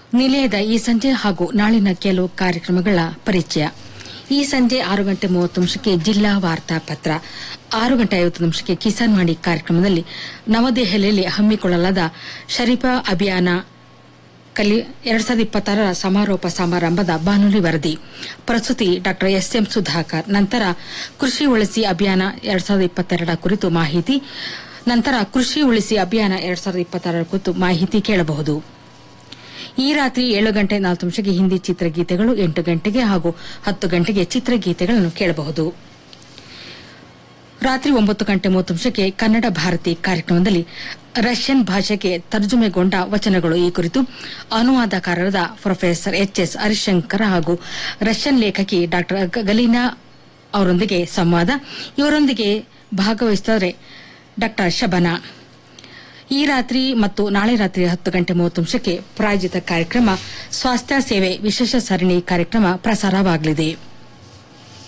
ನಿಲಯದ ಈ ಸಂಜೆ ಹಾಗೂ ನಾಳಿನ ಕೆಲವು ಕಾರ್ಯಕ್ರಮಗಳ ಪರಿಚಯ ಈ ಸಂಜೆ ಆರು ಗಂಟೆ ಮೂವತ್ತು ನಿಮಿಷಕ್ಕೆ ಜಿಲ್ಲಾ ವಾರ್ತಾ ಪತ್ರ ಆರು ಗಂಟೆ ಐವತ್ತು ನಿಮಿಷಕ್ಕೆ ಕಿಸಾನ್ ವಾಣಿ ಕಾರ್ಯಕ್ರಮದಲ್ಲಿ ನವದೆಹಲಿಯಲ್ಲಿ ಹಮ್ಮಿಕೊಳ್ಳಲಾದ ಶರೀಫಾ ಅಭಿಯಾನ ಕಲಿ ಎರಡ್ ಸಾವಿರದ ಇಪ್ಪತ್ತಾರರ ಸಮಾರೋಪ ಸಮಾರಂಭದ ಬಾನುಲಿ ವರದಿ ಪ್ರಸ್ತುತಿ ಡಾ ಎಸ್ ಎಂ ಸುಧಾಕರ್ ನಂತರ ಕೃಷಿ ಉಳಿಸಿ ಅಭಿಯಾನ ಎರಡ್ ಸಾವಿರದ ಇಪ್ಪತ್ತೆರಡರ ಕುರಿತು ಮಾಹಿತಿ ನಂತರ ಕೃಷಿ ಉಳಿಸಿ ಅಭಿಯಾನ ಎರಡ್ ಸಾವಿರದ ಇಪ್ಪತ್ತಾರರ ಕುರಿತು ಮಾಹಿತಿ ಕೇಳಬಹುದು ಈ ರಾತ್ರಿ ಏಳು ಗಂಟೆ ನಾಲ್ಕು ನಿಮಿಷಕ್ಕೆ ಹಿಂದಿ ಚಿತ್ರಗೀತೆಗಳು ಎಂಟು ಗಂಟೆಗೆ ಹಾಗೂ ಹತ್ತು ಗಂಟೆಗೆ ಚಿತ್ರಗೀತೆಗಳನ್ನು ಕೇಳಬಹುದು ರಾತ್ರಿ ಒಂಬತ್ತು ಗಂಟೆ ಮೂವತ್ತು ನಿಮಿಷಕ್ಕೆ ಕನ್ನಡ ಭಾರತಿ ಕಾರ್ಯಕ್ರಮದಲ್ಲಿ ರಷ್ಯನ್ ಭಾಷೆಗೆ ತರ್ಜುಮೆಗೊಂಡ ವಚನಗಳು ಈ ಕುರಿತು ಅನುವಾದಕಾರರಾದ ಪ್ರೊಫೆಸರ್ ಎಚ್ ಎಸ್ ಹರಿಶಂಕರ್ ಹಾಗೂ ರಷ್ಯನ್ ಲೇಖಕಿ ಡಾ ಗಲೀನಾ ಅವರೊಂದಿಗೆ ಸಂವಾದ ಇವರೊಂದಿಗೆ ಭಾಗವಹಿಸಿದರೆ ಡಾ ಶಬನಾ ಈ ರಾತ್ರಿ ಮತ್ತು ನಾಳೆ ರಾತ್ರಿ ಹತ್ತು ಗಂಟೆ ಮೂವತ್ತು ನಿಮಿಷಕ್ಕೆ ಪ್ರಾಯೋಜಿತ ಕಾರ್ಯಕ್ರಮ ಸ್ವಾಸ್ಥ್ಯ ಸೇವೆ ವಿಶೇಷ ಸರಣಿ ಕಾರ್ಯಕ್ರಮ ಪ್ರಸಾರವಾಗಲಿದೆ